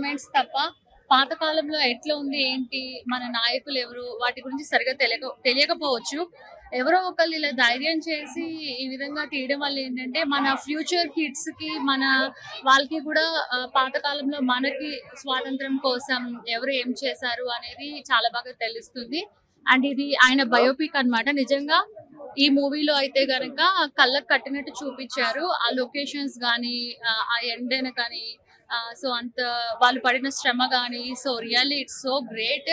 Sentiments తప్ప పాత కాలంలో ఎట్లా ఉంది ఏంటి మన నాయకులు ఎవరు వాటి గురించి సరిగా తెలియక తెలియకపోవచ్చు ఎవరో ఒకళ్ళు ఇలా ధైర్యం చేసి ఈ విధంగా తీయడం వల్ల ఏంటంటే మన ఫ్యూచర్ కిడ్స్ కి మన వాళ్ళకి కూడా ఆ, పాత కాలంలో మనకి స్వాతంత్రం కోసం ఎవరు ఏం చేశారు అనేది చాలా బాగా తెలుస్తుంది అండ్ ఇది ఆయన బయోపిక్ అన్నమాట నిజంగా ఈ మూవీలో అయితే గనక కళ్ళకు కట్టినట్టు చూపించారు ఆ లొకేషన్స్ కానీ ఆ ఎండన కానీ సో అంత వాళ్ళు పడిన శ్రమ కానీ so really it's so great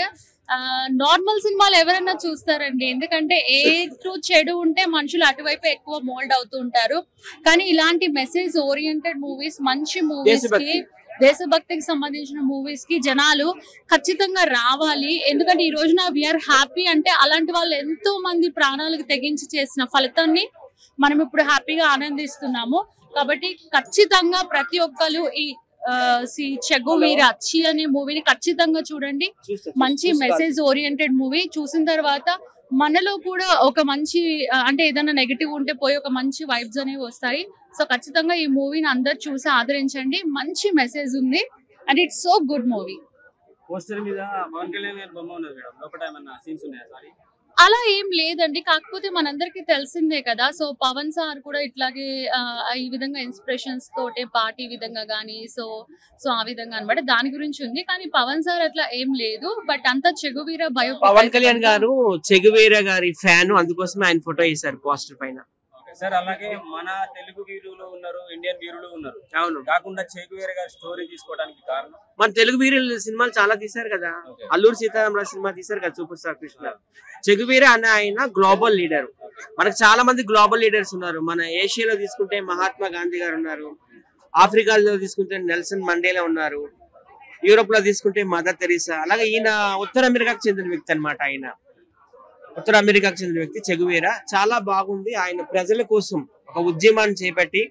normal సినిమాలు ఎవరైనా చూస్తారండి ఎందుకంటే ఏ టు చెడు ఉంటే మనుషులు అటువైపు ఎక్కువ మోల్డ్ అవుతూ ఉంటారు కానీ ఇలాంటి మెసేజ్ ఓరియంటెడ్ మూవీస్ మంచి మూవీస్ కి దేశభక్తి. దేశభక్తికి సంబంధించిన మూవీస్ కి జనాలు ఖచ్చితంగా రావాలి ఎందుకంటే ఈ రోజున వీఆర్ హ్యాపీ అంటే అలాంటి వాళ్ళు ఎంతో మంది ప్రాణాలకు తెగించి చేసిన ఫలితాన్ని మనం ఇప్పుడు హ్యాపీగా ఆనందిస్తున్నాము కాబట్టి ఖచ్చితంగా ప్రతి ఒక్కరు ఈ ఆ, సి చెగువీర చి అనే మూవీని ఖచ్చితంగా చూడండి చూస్తా- మంచి చూస్తా. మెసేజ్ ఓరియంటెడ్ మూవీ చూసిన తర్వాత మనలో కూడా ఒక మంచి ఆ, అంటే ఏదైనా నెగిటివ్ ఉంటే పోయి ఒక మంచి వైబ్స్ అనేవి వస్తాయి సో ఖచ్చితంగా ఈ మూవీని అందరు చూసి ఆదరించండి మంచి మెసేజ్ ఉంది and it's so good movie poster మీద పవన్ కళ్యాణ్ గారి బొమ్మ ఉన్నది మేడం లోపల ఏమన్నా సీన్స్ ఉన్నాయా సారీ అలా ఏం లేదండి కాకపోతే మనందరికీ తెలిసిందే కదా సో పవన్ సార్ కూడా ఇట్లాగే ఆ, ఈ విధంగా ఇన్స్పిరేషన్స్ తోటే పార్టీ విధంగా గానీ సో సో ఆ విధంగా అన్నమాట దాని గురించి ఉంది కానీ పవన్ సార్ అట్లా ఏం లేదు బట్ అంతా చెగువీర భయ పవన్ కళ్యాణ్ గారు చెగువేర గారి ఫ్యాన్ అందుకోసమే ఆయన ఫోటో వేశారు పోస్టర్ పైన ఓకే సార్ అలాగే మన తెలుగు వీరులు ఉన్నారు ఇండియన్ వీరులు ఉన్నారు అవును కాకుండా చేగువేర గారి స్టోరీ తీసుకోవడానికి కారణం మన తెలుగు వీరుల సినిమాలు చాలా తీశారు కదా ఓకే అల్లూరు సీతారామరాజు సినిమా తీశారు కదా సూపర్ స్టార్ కృష్ణ చెగువీర అనే ఆయన గ్లోబల్ లీడర్ మనకు చాలా మంది గ్లోబల్ లీడర్స్ ఉన్నారు మన ఏషియాలో తీసుకుంటే మహాత్మా గాంధీ గారు ఉన్నారు ఆఫ్రికాలో తీసుకుంటే నెల్సన్ మండేలా ఉన్నారు యూరోప్ లో తీసుకుంటే మదర్ తెరీసా అలాగే ఈయన ఉత్తర అమెరికాకు చెందిన వ్యక్తి అన్నమాట ఆయన ఉత్తర అమెరికాకు చెందిన వ్యక్తి చెగువేర చాలా బాగుంది ఆయన ప్రజల కోసం ఒక ఉద్యమాన్ని చేపట్టి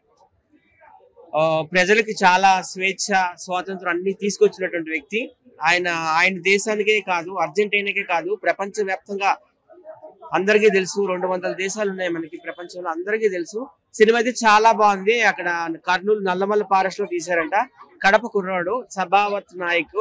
ఆ, ప్రజలకి చాలా స్వేచ్ఛ స్వాతంత్రం అన్ని తీసుకొచ్చినటువంటి వ్యక్తి ఆయన ఆయన దేశానికే కాదు అర్జెంటీనాకే కాదు ప్రపంచ వ్యాప్తంగా అందరికీ తెలుసు రెండు వందల దేశాలు ఉన్నాయి మనకి ప్రపంచంలో అందరికీ తెలుసు సినిమా అయితే చాలా బాగుంది అక్కడ కర్నూలు నల్లమల్ల ఫారెస్ట్ లో తీశారంట కడప కుర్రాడు సభావత్ నాయక్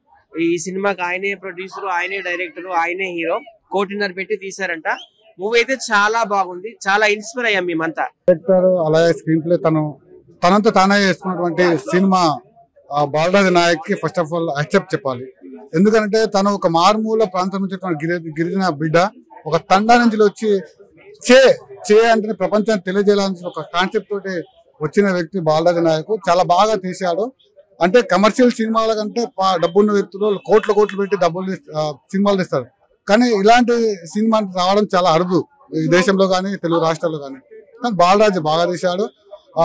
ఈ సినిమాకి ఆయనే ప్రొడ్యూసర్ ఆయనే డైరెక్టర్ ఆయనే హీరో కోటిన్నర పెట్టి తీశారంట మూవీ అయితే చాలా బాగుంది చాలా ఇన్స్పైర్ అయ్యాం మేమంతా డైరెక్టర్ అలాగే స్క్రీన్ ప్లే తను తనంతా తానే చేసుకున్నటువంటి సినిమా ఆ, బాలరాజు నాయక్ కి ఫస్ట్ ఆఫ్ ఆల్ యాక్సెప్ట్ చెప్పాలి ఎందుకంటే తను ఒక మారుమూల ప్రాంతం నుంచి వచ్చిన గిరి గిరిజన బిడ్డ ఒక తండా నుంచి వచ్చి చే చే అంటే ప్రపంచాన్ని తెలియజేయాలని ఒక కాన్సెప్ట్ తోటి వచ్చిన వ్యక్తి బాలరాజు నాయక్ చాలా బాగా తీశాడు అంటే కమర్షియల్ సినిమాల కంటే పా- డబ్బున్న వ్యక్తులు కోట్ల కోట్లు పెట్టి డబ్బులు తీస్- ఆ, సినిమాలు తీస్తారు కానీ ఇలాంటి సినిమా రావడం చాలా అరుదు ఈ దేశంలో కానీ తెలుగు రాష్ట్రాల్లో కానీ కానీ బాలరాజు బాగా తీశాడు ఆ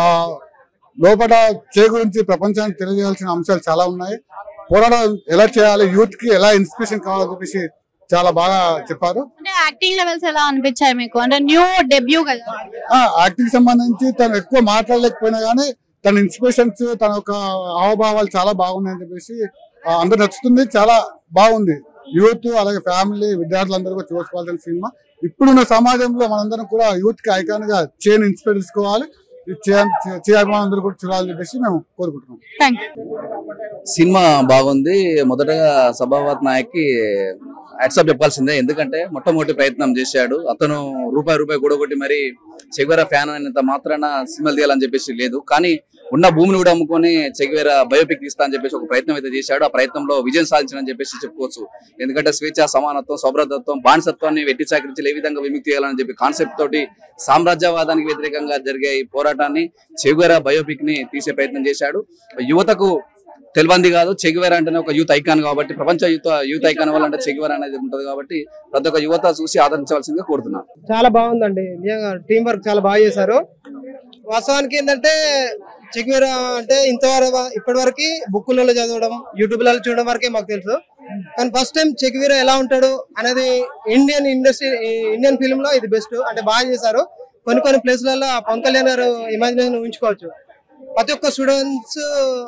లోపల చే గురించి ప్రపంచానికి తెలియజేయాల్సిన అంశాలు చాలా ఉన్నాయి పోరాటం ఎలా చేయాలి యూత్ కి ఎలా ఇన్స్పిరేషన్ కావాలని చెప్పేసి చాలా బాగా చెప్పారు అంటే యాక్టింగ్ లెవెల్స్ ఎలా అనిపించాయి మీకు అంటే న్యూ డెబ్యూ కదా ఆ యాక్టింగ్ సంబంధించి తను ఎక్కువ మాట్లాడలేకపోయినా కానీ తన ఇన్స్పిరేషన్స్ తన యొక్క హావభావాలు చాలా బాగున్నాయని చెప్పేసి ఆ, అందరు నచ్చుతుంది చాలా బాగుంది యూత్ అలాగే ఫ్యామిలీ విద్యార్థులందరూ కూడా చూసుకోవాల్సిన సినిమా ఇప్పుడున్న సమాజంలో మనందరం కూడా యూత్ కి ఐకాన్ గా చేయని ఇన్స్పైర్ తీసుకోవాలి ఈ చే- చే- చే అభిమానులందరూ కూడా చూడాలని చెప్పేసి మేము కోరుకుంటున్నాం థ్యాంక్ యూ సినిమా బాగుంది మొదటగా సభావత్ నాయక్కి యాక్సెప్ట్ చెప్పాల్సిందే ఎందుకంటే మొట్టమొదటి ప్రయత్నం చేశాడు అతను రూపాయి రూపాయి కూడగొట్టి మరి చెగువేరా ఫ్యాన్ అయినంత మాత్రాన సినిమాలు తీయాలని చెప్పేసి లేదు కానీ ఉన్న భూమిని కూడా అమ్ముకొని చెగువేరా బయోపిక్ తీస్తా అని చెప్పేసి ఒక ప్రయత్నం అయితే చేశాడు ఆ ప్రయత్నంలో విజయం సాధించని చెప్పేసి చెప్పుకోవచ్చు ఎందుకంటే స్వేచ్ఛ సమానత్వం సౌభ్రతత్వం బానిసత్వాన్ని వెట్టి చాకరించి ఏ విధంగా విముక్తి చేయాలని చెప్పి కాన్సెప్ట్ తోటి సామ్రాజ్యవాదానికి వ్యతిరేకంగా జరిగే ఈ పోరాటాన్ని చెగువేరా బయోపిక్ ని తీసే ప్రయత్నం చేశాడు యువతకు తెలివంది కాదు చెగివేర అంటేనే ఒక యూత్ ఐకాన్ కాబట్టి ప్రపంచ యూత్ యూత్ ఐకాన్ వల్ల అంటే చెగివేర అనేది ఉంటది కాబట్టి ప్రతి ఒక్క యువత చూసి ఆదరించవలసిందిగా కోరుతున్నాను చాలా బాగుందండి నిజంగా టీం వర్క్ చాలా బాగా చేశారు వాస్తవానికి ఏంటంటే చెక్వేరా అంటే ఇంతవరకు ఇప్పటి వరకు బుక్కులలో చదవడం యూట్యూబ్లలో చూడడం వరకే మాకు తెలుసు కానీ ఫస్ట్ టైం చెక్వీరా ఎలా ఉంటాడు అనేది ఇండియన్ ఇండస్ట్రీ ఇండియన్ ఫిల్మ్ లో ఇది బెస్ట్ అంటే బాగా చేశారు కొన్ని కొన్ని ప్లేస్లలో పవన్ కళ్యాణ్ గారు ఇమాజినేషన్ ఊహించుకోవచ్చు ప్రతి ఒక్క స్టూడెంట్స్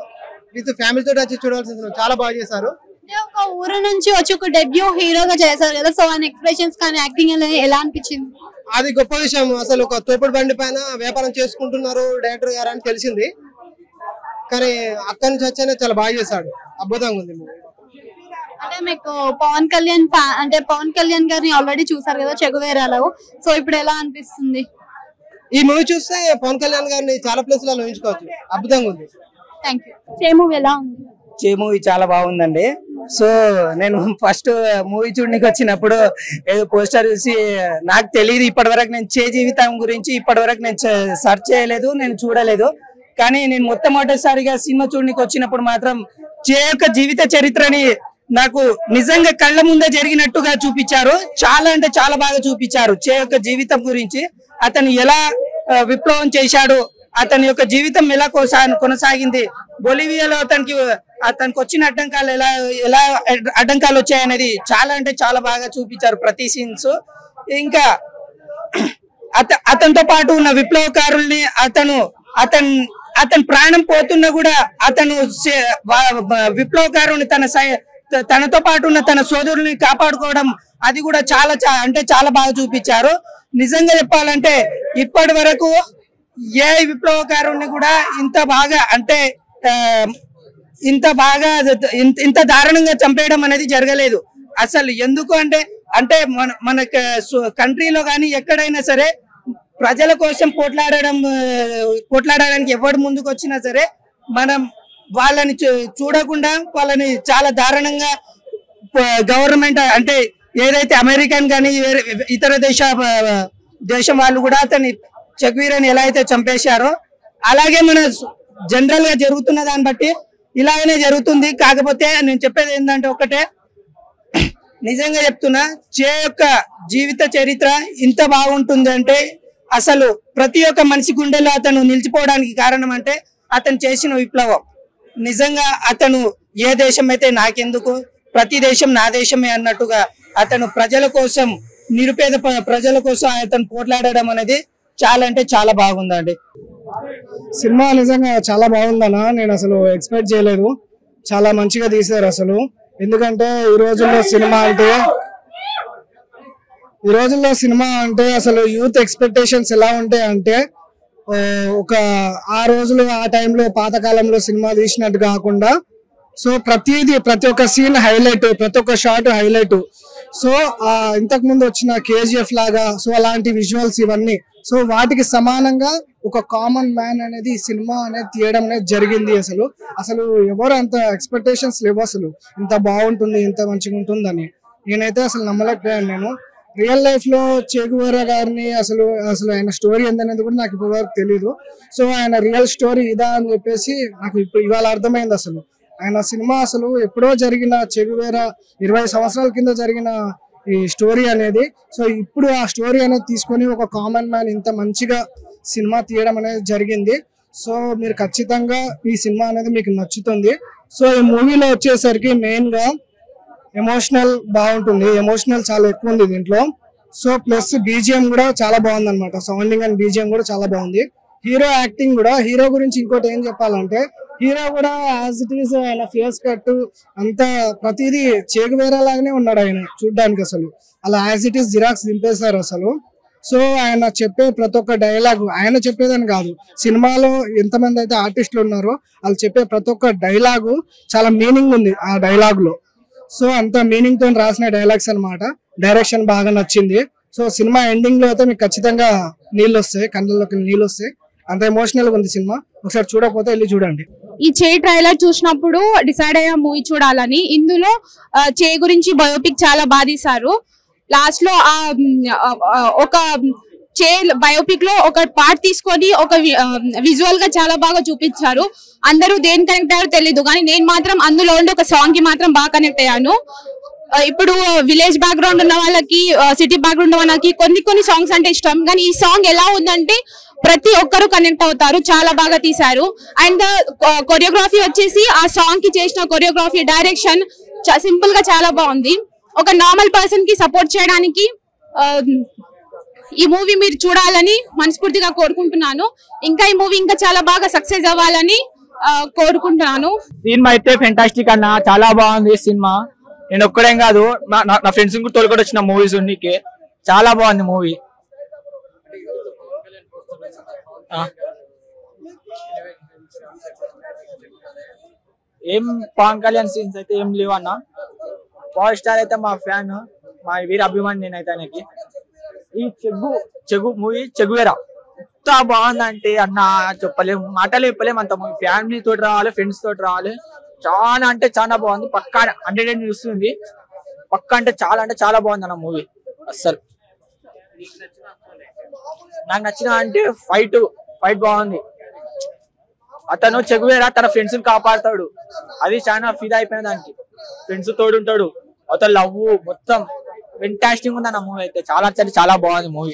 విత్ ఫ్యామిలీ తోటి వచ్చి చూడాల్సిన cinema. చాలా బాగా చేశారు అంటే ఒక ఊరు నుంచి వచ్చి ఒక డెబ్యూ హీరోగా చేశారు కదా సో ఆయన ఎక్స్ప్రెషన్స్ కానీ యాక్టింగ్ ఎలా అనిపించింది అది గొప్ప విషయం అసలు ఒక తోపుడు బండి పైన వ్యాపారం చేసుకుంటున్నారు డైరెక్టర్ గారు అని తెలిసింది కానీ అక్కడి నుంచి వచ్చానే చాలా బాగా చేశాడు అద్భుతంగా ఉంది మూవీ అంటే మీకు పవన్ కళ్యాణ్ ఫ్యా- అంటే పవన్ కళ్యాణ్ గారిని ఆల్రెడీ చూసారు కదా చెగువేరాలో సో ఇప్పుడు ఎలా అనిపిస్తుంది ఈ మూవీ చూస్తే పవన్ కళ్యాణ్ గారిని చాలా ప్లేస్లలో ఊహించుకోవచ్చు అద్భుతంగా ఉంది థ్యాంక్ యూ చే మూవీ ఎలా ఉంది చే మూవీ చాలా బాగుందండి సో నేను ఫస్ట్ మూవీ చూడడానికి వచ్చినప్పుడు ఏదో పోస్టర్ చూసి నాకు తెలియదు ఇప్పటి వరకు నేను చే జీవితం గురించి ఇప్పటి వరకు నేను సెర్చ్ చేయలేదు నేను చూడలేదు కానీ నేను మొట్టమొదటిసారిగా సినిమా చూడడానికి వచ్చినప్పుడు మాత్రం చే యొక్క జీవిత చరిత్రని నాకు నిజంగా కళ్ళ ముందే జరిగినట్టుగా చూపించారు చాలా అంటే చాలా బాగా చూపించారు చే యొక్క జీవితం గురించి అతను ఎలా ఆ, విప్లవం చేశాడు అతని యొక్క జీవితం ఎలా కొసా కొనసాగింది బొలివియాలో అతనికి అతనికి వచ్చిన అడ్డంకాలు ఎలా ఎలా అడ్- అడ్డంకాలు వచ్చాయనేది చాలా అంటే చాలా బాగా చూపించారు ప్రతి సీన్స్ ఇంకా అత అతనితో పాటు ఉన్న విప్లవకారుల్ని అతను అతను అతని ప్రాణం పోతున్నా కూడా అతను సే- వా- వా- విప్లవకారుని తన సై- త- తనతో పాటు ఉన్న తన సోదరుల్ని కాపాడుకోవడం అది కూడా చాలా చా- అంటే చాలా బాగా చూపించారు నిజంగా చెప్పాలంటే ఇప్పటి వరకు ఏ విప్లవకారుణ్ణి కూడా ఇంత బాగా అంటే ఆ, ఇంత బాగా ఇంత- ఇంత దారుణంగా చంపేయడం అనేది జరగలేదు అసలు ఎందుకు అంటే అంటే మన మన కంట్రీలో కానీ ఎక్కడైనా సరే ప్రజల కోసం పోట్లాడడం ఆ, పోట్లాడడానికి ఎవరు ముందుకు వచ్చినా సరే మనం వాళ్ళని చూ- చూడకుండా వాళ్ళని చాలా దారుణంగా గవర్నమెంట్ అంటే ఏదైతే అమెరికన్ కానీ వేరే ఇతర దేశ ఆ, దేశం వాళ్ళు కూడా అతన్ని చక్వీరని ఎలా అయితే చంపేశారో అలాగే మన జనరల్ గా జరుగుతున్న దాన్ని బట్టి ఇలాగనే జరుగుతుంది కాకపోతే నేను చెప్పేది ఏంటంటే ఒకటే నిజంగా చెప్తున్నా చే యొక్క జీవిత చరిత్ర ఇంత బాగుంటుంది అంటే అసలు ప్రతి ఒక్క మనిషి గుండెలో అతను నిలిచిపోవడానికి కారణం అంటే అతను చేసిన విప్లవం నిజంగా అతను ఏ దేశం అయితే నాకెందుకు ప్రతి దేశం నా దేశమే అన్నట్టుగా అతను ప్రజల కోసం నిరుపేద ప్ర- ప్రజల కోసం అతను పోట్లాడడం అనేది చాలా అంటే చాలా బాగుందండి సినిమా నిజంగా చాలా బాగుందన్న నేను అసలు ఎక్స్పెక్ట్ చేయలేదు చాలా మంచిగా తీశారు అసలు ఎందుకంటే ఈ రోజుల్లో సినిమా అంటే ఈ రోజుల్లో సినిమా అంటే అసలు యూత్ ఎక్స్పెక్టేషన్స్ ఎలా ఉంటాయి అంటే ఆ, ఒక ఆ రోజులు ఆ టైంలో పాతకాలంలో సినిమా తీసినట్టు కాకుండా సో ప్రతిదీ ప్రతి ఒక్క సీన్ హైలైట్ ప్రతి ఒక్క షాట్ హైలైట్ సో ఆ ఇంతకు ముందు వచ్చిన కేజీఎఫ్ లాగా సో అలాంటి విజువల్స్ ఇవన్నీ సో వాటికి సమానంగా ఒక కామన్ మ్యాన్ అనేది ఈ సినిమా అనేది తీయడం అనేది జరిగింది అసలు అసలు ఎవరు అంత ఎక్స్పెక్టేషన్స్ లేవు అసలు ఇంత బాగుంటుంది ఇంత మంచిగా ఉంటుందని నేనైతే అసలు నమ్మలేకపోయాను నేను రియల్ లైఫ్ లో చేగువరా గారిని అసలు అసలు ఆయన స్టోరీ ఏందనేది కూడా నాకు ఇప్పటి వరకు తెలియదు సో ఆయన రియల్ స్టోరీ ఇదా అని చెప్పేసి నాకు ఇప్పుడు ఇవాళ అర్థమైంది అసలు ఆయన సినిమా అసలు ఎప్పుడో జరిగిన చెగువేరా ఇరవై సంవత్సరాల కింద జరిగిన ఈ స్టోరీ అనేది సో ఇప్పుడు ఆ స్టోరీ అనేది తీసుకొని ఒక కామన్ మ్యాన్ ఇంత మంచిగా సినిమా తీయడం అనేది జరిగింది సో మీరు ఖచ్చితంగా ఈ సినిమా అనేది మీకు నచ్చుతుంది సో ఈ మూవీలో వచ్చేసరికి మెయిన్ గా ఎమోషనల్ బాగుంటుంది ఎమోషనల్ చాలా ఎక్కువ ఉంది దీంట్లో సో ప్లస్ బీజిఎం కూడా చాలా బాగుంది అనమాట సౌండింగ్ అండ్ బీజిఎం కూడా చాలా బాగుంది హీరో యాక్టింగ్ కూడా హీరో గురించి ఇంకోటి ఏం చెప్పాలంటే హీరో కూడా యాజ్ ఇట్ ఈస్ ఆయన ఫేస్ కట్ అంతా ప్రతిదీ చేగువేరా లాగానే ఉన్నాడు ఆయన చూడ్డానికి అసలు అలా యాజ్ ఇట్ ఈస్ జిరాక్స్ దింపేశారు అసలు సో ఆయన చెప్పే ప్రతి ఒక్క డైలాగ్ ఆయన చెప్పేదని కాదు సినిమాలో ఎంతమంది అయితే ఆర్టిస్టులు ఉన్నారో వాళ్ళు చెప్పే ప్రతి ఒక్క డైలాగు చాలా మీనింగ్ ఉంది ఆ డైలాగ్ లో సో అంత మీనింగ్ తో రాసిన డైలాగ్స్ అన్నమాట డైరెక్షన్ బాగా నచ్చింది సో సినిమా ఎండింగ్ లో అయితే మీకు ఖచ్చితంగా నీళ్ళు వస్తాయి కళ్ళలోకి నీళ్ళు వస్తాయి అంత ఎమోషనల్ గా ఉంది సినిమా ఒకసారి చూడకపోతే వెళ్ళి చూడండి ఈ చే ట్రైలర్ చూసినప్పుడు డిసైడ్ అయ్యా మూవీ చూడాలని ఇందులో ఆ, చే గురించి బయోపిక్ చాలా బాగా తీశారు లాస్ట్ లో ఆ మ్, ఆ, ఆ, ఒక చే బయోపిక్ లో ఒక పార్ట్ తీసుకొని ఒక విజువల్ గా చాలా బాగా చూపించారు అందరూ దేని కనెక్ట్ అయ్యారో తెలీదు కానీ నేను మాత్రం అందులో ఉండి ఒక సాంగ్ కి మాత్రం బాగా కనెక్ట్ అయ్యాను ఆ, ఇప్పుడు విలేజ్ బ్యాక్గ్రౌండ్ ఉన్న వాళ్ళకి సిటీ బ్యాక్గ్రౌండ్ ఉన్న వాళ్ళకి కొన్ని కొన్ని సాంగ్స్ అంటే ఇష్టం కానీ ఈ సాంగ్ ఎలా ఉందంటే ప్రతి ఒక్కరు కనెక్ట్ అవుతారు చాలా బాగా తీశారు అండ్ కొరియోగ్రఫీ వచ్చేసి ఆ సాంగ్ కి చేసిన కొరియోగ్రఫీ డైరెక్షన్ సింపుల్ గా చాలా బాగుంది ఒక నార్మల్ పర్సన్ కి సపోర్ట్ చేయడానికి ఆ, ఈ మూవీ మీరు చూడాలని మనస్ఫూర్తిగా కోరుకుంటున్నాను ఇంకా ఈ మూవీ ఇంకా చాలా బాగా సక్సెస్ అవ్వాలని ఆ, కోరుకుంటున్నాను సినిమా అయితే ఫెంటాస్టిక్ అన్న చాలా బాగుంది సినిమా నేను ఒక్కడేం కాదు నా- నా- నా ఫ్రెండ్స్ కూడా తోలుకొని వచ్చిన మూవీస్ ఉన్నికే చాలా బాగుంది మూవీ ఏం పవన్ కళ్యాణ్ సీన్స్ అయితే ఏం లేవు అన్న పవర్ స్టార్ అయితే మా ఫ్యాన్ మా వీర అభిమాని నేనైతే ఆయనకి ఈ చెగ్గు చెగు మూవీ చెగువేరా ఎంత బాగుందంటే అన్న చెప్పలేము మాటలు చెప్పలేము అంత మూవీ ఫ్యామిలీ తోటి రావాలి ఫ్రెండ్స్ తోటి రావాలి చాలా అంటే చాలా బాగుంది పక్కా హండ్రెడ్ అండ్ చూస్తుంది పక్కా అంటే చాలా అంటే చాలా బాగుంది అన్న మూవీ అస్సలు నాకు నచ్చిన అంటే ఫైట్ ఫైట్ బాగుంది అతను చెగువేరా తన ఫ్రెండ్స్ ని కాపాడతాడు అది చాలా ఫిదా అయిపోయిన దానికి ఫ్రెండ్స్ తోడుంటాడు అతను లవ్ మొత్తం ఫెంటాస్టింగ్ ఉంది అన్న మూవీ అయితే చాలా అంటే చాలా బాగుంది మూవీ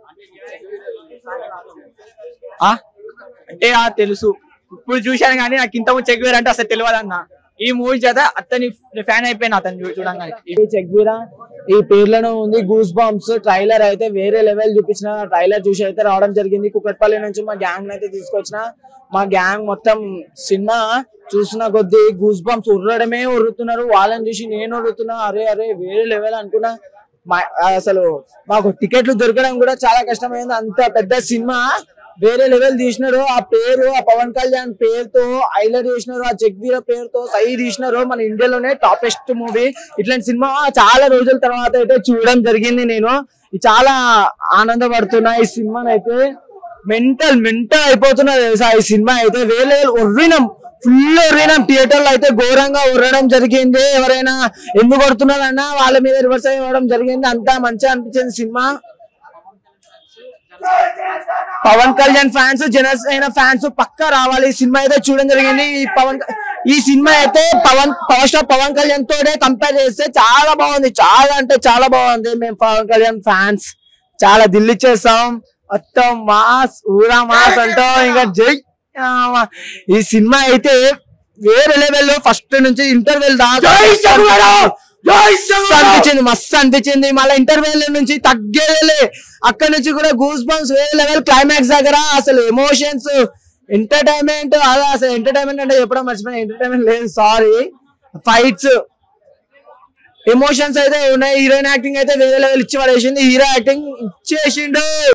ఆ అంటే ఆ తెలుసు ఇప్పుడు చూశాను కానీ నాకు ఇంత చెగ్వేర్ అంటే అసలు తెలియదు అన్న ఈ మూవీ చేత అతని ఫ్యాన్ అయిపోయినా అతను చూ- చూడంగానే ఈ చెక్బీరా ఈ పేర్లను ఉంది గూస్ బాంబ్స్ ట్రైలర్ అయితే వేరే లెవెల్ చూపించిన ట్రైలర్ చూసి అయితే రావడం జరిగింది కుక్కట్పల్లి నుంచి మా గ్యాంగ్ అయితే తీసుకొచ్చిన మా గ్యాంగ్ మొత్తం సినిమా చూసిన కొద్దీ గూస్ బాంబ్స్ ఉర్రడమే ఉర్రుతున్నారు వాళ్ళని చూసి నేను ఉర్రుతున్నా అరే అరే వేరే లెవెల్ అనుకున్నా మా- అసలు మాకు టికెట్లు దొరకడం కూడా చాలా కష్టమైంది అంత పెద్ద సినిమా వేరే లెవెల్ తీసినారు ఆ పేరు ఆ పవన్ కళ్యాణ్ పేరుతో హైలైట్ చేసినారు ఆ జగ్వీర పేరుతో సై తీసినారు మన ఇండియాలోనే టాపెస్ట్ మూవీ ఇట్లాంటి సినిమా చాలా రోజుల తర్వాత అయితే చూడడం జరిగింది నేను ఇది చాలా ఆనందపడుతున్నా ఈ సినిమాని అయితే మెంటల్ మెంటల్ అయిపోతున్నా తెలుసా ఈ సినిమా అయితే వేరే level ఉర్రినాం ఫుల్ ఉర్రినాం థియేటర్ లో అయితే ఘోరంగా ఉర్రడం జరిగింది ఎవరైనా ఎందుకు కొడుతున్నారన్నా వాళ్ళ మీద రివర్స్ అవ్వడం జరిగింది అంతా మంచిగా అనిపించింది cinema Pawan Kalyan fans Janasena fans పక్కా రావాలి ఈ సినిమా అయితే చూడడం జరిగింది ఈ పవన్ ఈ సినిమా అయితే పవన్ పవర్ స్టార్ పవన్ కళ్యాణ్ తోనే కంపేర్ చేస్తే చాలా బాగుంది చాలా అంటే చాలా బాగుంది మేము పవన్ కళ్యాణ్ ఫ్యాన్స్ చాలా దిల్లి చేస్తాం మొత్తం మాస్ ఊరా మాస్ అంటాం ఇంకా జై ఆ, ఈ సినిమా అయితే వేరే లెవెల్ ఫస్ట్ నుంచి ఇంటర్వెల్ దాకా మస్తు అనిపించింది మస్తు అనిపించింది మళ్ళీ ఇంటర్వెల్ నుంచి తగ్గేదే అక్కడ నుంచి కూడా గూస్ బంప్స్ వేరే లెవెల్ క్లైమాక్స్ దగ్గర అసలు ఎమోషన్స్ ఎంటర్టైన్మెంట్ అదే అసలు ఎంటర్టైన్మెంట్ అంటే చెప్పడం మర్చిపోయినా ఎంటర్టైన్మెంట్ లేదు సారీ ఫైట్స్ ఎమోషన్స్ అయితే ఉన్నాయి హీరోయిన్ యాక్టింగ్ అయితే వేరే లెవెల్ ఇచ్చి పడేసింది హీరో యాక్టింగ్ ఇచ్చేసిండు